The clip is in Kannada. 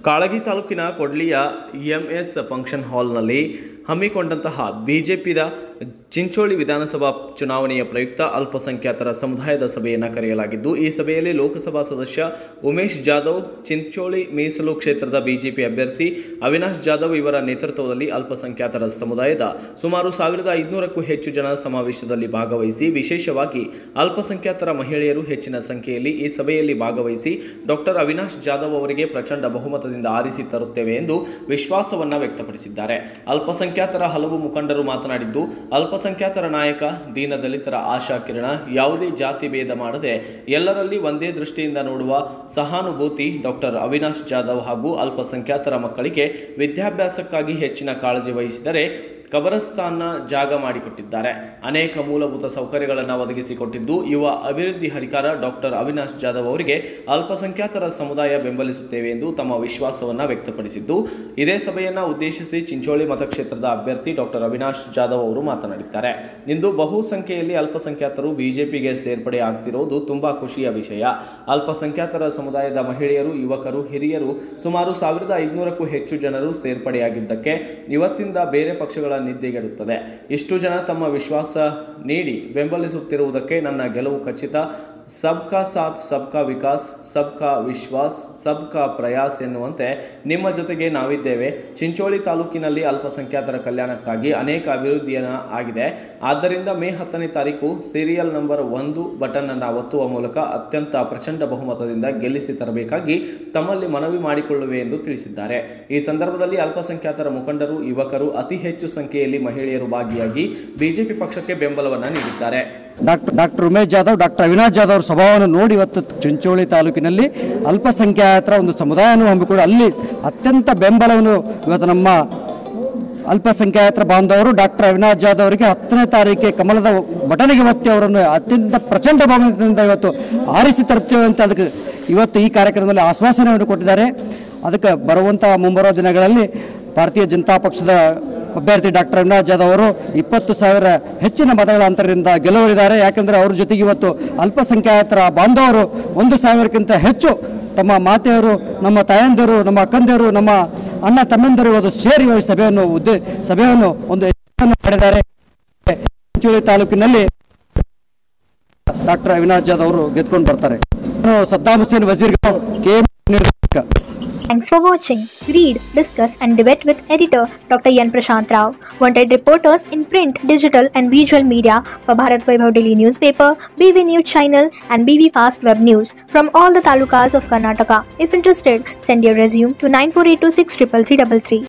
ಕಾಳಗಿ ತಾಲೂಕಿನ ಕೊಡ್ಲಿಯ ಎಂಎಸ್ ಫಂಕ್ಷನ್ ಹಾಲ್ನಲ್ಲಿ ಹಮ್ಮಿಕೊಂಡಂತಹ ಬಿಜೆಪಿದ ಚಿಂಚೋಳಿ ವಿಧಾನಸಭಾ ಚುನಾವಣೆಯ ಪ್ರಯುಕ್ತ ಅಲ್ಪಸಂಖ್ಯಾತರ ಸಮುದಾಯದ ಸಭೆಯನ್ನು ಕರೆಯಲಾಗಿದ್ದು ಈ ಸಭೆಯಲ್ಲಿ ಲೋಕಸಭಾ ಸದಸ್ಯ ಉಮೇಶ್ ಜಾಧವ್ ಚಿಂಚೋಳಿ ಮೀಸಲು ಕ್ಷೇತ್ರದ ಬಿಜೆಪಿ ಅಭ್ಯರ್ಥಿ ಅವಿನಾಶ್ ಜಾಧವ್ ಇವರ ನೇತೃತ್ವದಲ್ಲಿ ಅಲ್ಪಸಂಖ್ಯಾತರ ಸಮುದಾಯದ ಸುಮಾರು ಸಾವಿರದ ಐದುನೂರಕ್ಕೂ ಹೆಚ್ಚು ಜನ ಸಮಾವೇಶದಲ್ಲಿ ಭಾಗವಹಿಸಿ ವಿಶೇಷವಾಗಿ ಅಲ್ಪಸಂಖ್ಯಾತರ ಮಹಿಳೆಯರು ಹೆಚ್ಚಿನ ಸಂಖ್ಯೆಯಲ್ಲಿ ಈ ಸಭೆಯಲ್ಲಿ ಭಾಗವಹಿಸಿ ಡಾಕ್ಟರ್ ಅವಿನಾಶ್ ಜಾಧವ್ ಅವರಿಗೆ ಪ್ರಚಂಡ ಬಹುಮತದಿಂದ ಆರಿಸಿ ತರುತ್ತೇವೆ ಎಂದು ವಿಶ್ವಾಸವನ್ನ ವ್ಯಕ್ತಪಡಿಸಿದ್ದಾರೆ ಅಲ್ಪಸಂಖ್ಯಾತರ ಹಲವು ಮುಖಂಡರು ಮಾತನಾಡಿದ್ದು ಅಲ್ಪಸಂಖ್ಯಾತರ ನಾಯಕ ದೀನದಲಿತರ ಆಶಾ ಕಿರಣ ಯಾವುದೇ ಜಾತಿ ಭೇದ ಮಾಡದೆ ಎಲ್ಲರಲ್ಲಿ ಒಂದೇ ದೃಷ್ಟಿಯಿಂದ ನೋಡುವ ಸಹಾನುಭೂತಿ ಡಾಕ್ಟರ್ ಅವಿನಾಶ್ ಜಾಧವ್ ಹಾಗೂ ಅಲ್ಪಸಂಖ್ಯಾತರ ಮಕ್ಕಳಿಗೆ ವಿದ್ಯಾಭ್ಯಾಸಕ್ಕಾಗಿ ಹೆಚ್ಚಿನ ಕಾಳಜಿ ವಹಿಸಿದರೆ ಕಬರಸ್ತಾನ್ನ ಜಾಗ ಮಾಡಿಕೊಟ್ಟಿದ್ದಾರೆ ಅನೇಕ ಮೂಲಭೂತ ಸೌಕರ್ಯಗಳನ್ನು ಒದಗಿಸಿಕೊಟ್ಟಿದ್ದು ಯುವ ಅಭಿವೃದ್ಧಿ ಹರಿಕಾರ ಡಾಕ್ಟರ್ ಅವಿನಾಶ್ ಜಾಧವ್ ಅವರಿಗೆ ಅಲ್ಪಸಂಖ್ಯಾತರ ಸಮುದಾಯ ಬೆಂಬಲಿಸುತ್ತೇವೆ ಎಂದು ತಮ್ಮ ವಿಶ್ವಾಸವನ್ನು ವ್ಯಕ್ತಪಡಿಸಿದ್ದು ಇದೇ ಸಭೆಯನ್ನು ಉದ್ದೇಶಿಸಿ ಚಿಂಚೋಳಿ ಮತಕ್ಷೇತ್ರದ ಅಭ್ಯರ್ಥಿ ಡಾಕ್ಟರ್ ಅವಿನಾಶ್ ಜಾಧವ್ ಅವರು ಮಾತನಾಡಿದ್ದಾರೆ ಇಂದು ಬಹು ಸಂಖ್ಯೆಯಲ್ಲಿ ಅಲ್ಪಸಂಖ್ಯಾತರು ಬಿಜೆಪಿಗೆ ಸೇರ್ಪಡೆ ಆಗ್ತಿರೋದು ತುಂಬಾ ಖುಷಿಯ ವಿಷಯ ಅಲ್ಪಸಂಖ್ಯಾತರ ಸಮುದಾಯದ ಮಹಿಳೆಯರು ಯುವಕರು ಹಿರಿಯರು ಸುಮಾರು ಸಾವಿರದ ಐದುನೂರಕ್ಕೂ ಹೆಚ್ಚು ಜನರು ಸೇರ್ಪಡೆಯಾಗಿದ್ದಕ್ಕೆ ಇವತ್ತಿಂದ ಬೇರೆ ಪಕ್ಷಗಳ ನಿದ್ದೆಗೆಡುತ್ತದೆ ಇಷ್ಟು ಜನ ತಮ್ಮ ವಿಶ್ವಾಸ ನೀಡಿ ಬೆಂಬಲಿಸುತ್ತಿರುವುದಕ್ಕೆ ನನ್ನ ಗೆಲುವು ಖಚಿತ ಸಬ್ಕಾ ಸಾಥ್ ಸಬ್ಕಾ ವಿಕಾಸ್ ಸಬ್ಕಾ ವಿಶ್ವಾಸ್ ಸಬ್ಕಾ ಪ್ರಯಾಸ್ ಎನ್ನುವಂತೆ ನಿಮ್ಮ ಜೊತೆಗೆ ನಾವಿದ್ದೇವೆ ಚಿಂಚೋಳಿ ತಾಲೂಕಿನಲ್ಲಿ ಅಲ್ಪಸಂಖ್ಯಾತರ ಕಲ್ಯಾಣಕ್ಕಾಗಿ ಅನೇಕ ಅಭಿವೃದ್ಧಿಯನ್ನ ಆಗಿದೆ ಆದ್ದರಿಂದ ಮೇ ಹತ್ತನೇ ತಾರೀಕು ಸೀರಿಯಲ್ ನಂಬರ್ ಒಂದು ಬಟನ್ ಅನ್ನು ಒತ್ತುವ ಮೂಲಕ ಅತ್ಯಂತ ಪ್ರಚಂಡ ಬಹುಮತದಿಂದ ಗೆಲ್ಲಿಸಿ ತರಬೇಕಾಗಿ ತಮ್ಮಲ್ಲಿ ಮನವಿ ಮಾಡಿಕೊಳ್ಳುವೆ ಎಂದು ತಿಳಿಸಿದ್ದಾರೆ ಈ ಸಂದರ್ಭದಲ್ಲಿ ಅಲ್ಪಸಂಖ್ಯಾತರ ಮುಖಂಡರು ಯುವಕರು ಅತಿ ಹೆಚ್ಚು ಸಂಖ್ಯೆಯಲ್ಲಿ ಮಹಿಳೆಯರು ಭಾಗಿಯಾಗಿ ಬಿಜೆಪಿ ಪಕ್ಷಕ್ಕೆ ಬೆಂಬಲವನ್ನು ನೀಡಿದ್ದಾರೆ doctor doctor Umesh Jadhav doctor Avinash Jadhav ಅವರ ಸ್ವಭಾವವನ್ನು ನೋಡಿ ಇವತ್ತು ಚಿಂಚೋಳಿ ತಾಲೂಕಿನಲ್ಲಿ ಅಲ್ಪಸಂಖ್ಯಾತರ ಒಂದು ಸಮುದಾಯವನ್ನು ಹಮ್ಮಿಕೊಂಡು ಅಲ್ಲಿ ಅತ್ಯಂತ ಬೆಂಬಲವನ್ನು ಇವತ್ತು ನಮ್ಮ ಅಲ್ಪಸಂಖ್ಯಾತರ ಬಾಂಧವರು ಡಾಕ್ಟರ್ ಅವಿನಾಶ್ ಜಾಧವ್ ಅವರಿಗೆ ಹತ್ತನೇ ತಾರೀಕಿಗೆ ಕಮಲದ ಬಟನಿಗೆ ಒತ್ತಿ ಅವರನ್ನು ಅತ್ಯಂತ ಪ್ರಚಂಡ ಬಹುಮತದಿಂದ ಇವತ್ತು ಆರಿಸಿ ತರುತ್ತೇವೆ ಅಂತ ಅದಕ್ಕೆ ಇವತ್ತು ಈ ಕಾರ್ಯಕ್ರಮದಲ್ಲಿ ಆಶ್ವಾಸನೆಯನ್ನು ಕೊಟ್ಟಿದ್ದಾರೆ ಅದಕ್ಕೆ ಬರುವಂಥ ಮುಂಬರುವ ದಿನಗಳಲ್ಲಿ ಭಾರತೀಯ ಜನತಾ ಪಕ್ಷದ ಅಭ್ಯರ್ಥಿ ಡಾಕ್ಟರ್ ಅವಿನಾಶ್ ಜಾಧವ್ ಅವರು ಇಪ್ಪತ್ತು ಸಾವಿರ ಹೆಚ್ಚಿನ ಮತಗಳ ಅಂತರದಿಂದ ಗೆಲುವರಿದ್ದಾರೆ ಯಾಕೆಂದರೆ ಅವ್ರ ಜೊತೆಗೆ ಇವತ್ತು ಅಲ್ಪಸಂಖ್ಯಾತರ ಬಾಂಧವರು ಒಂದು ಸಾವಿರಕ್ಕಿಂತ ಹೆಚ್ಚು ತಮ್ಮ ಮಾತೆಯರು ನಮ್ಮ ತಾಯಂದಿರು ನಮ್ಮ ಅಕ್ಕಂದಿರು ನಮ್ಮ ಅಣ್ಣ ತಮ್ಮಂದಿರು ಇವತ್ತು ಸೇರಿ ಈ ಸಭೆಯನ್ನು ಉದ್ದೇ ಸಭೆಯನ್ನು ಒಂದು ಯಶಸ್ಸನ್ನು ಮಾಡಿದ್ದಾರೆ ಚಿಂಚೋಳಿ ತಾಲೂಕಿನಲ್ಲಿ ಡಾಕ್ಟರ್ ಅವಿನಾಶ್ ಜಾಧವ್ ಅವರು ಗೆದ್ಕೊಂಡು ಬರ್ತಾರೆ ನಾನು ಸದ್ದಾಮ್ ಹುಸೇನ್ ವಜೀರ್ ಕೆ ನಿರ್ದೇಶಕ Thanks for watching. Read, discuss, and debate with editor Dr. Yan Prashant Rao. Wanted reporters in print, digital, and visual media for Bharat Vaibhav Daily newspaper, BV News channel, and BV Fast Web News from all the talukas of Karnataka. If interested, send your resume to 9482633333.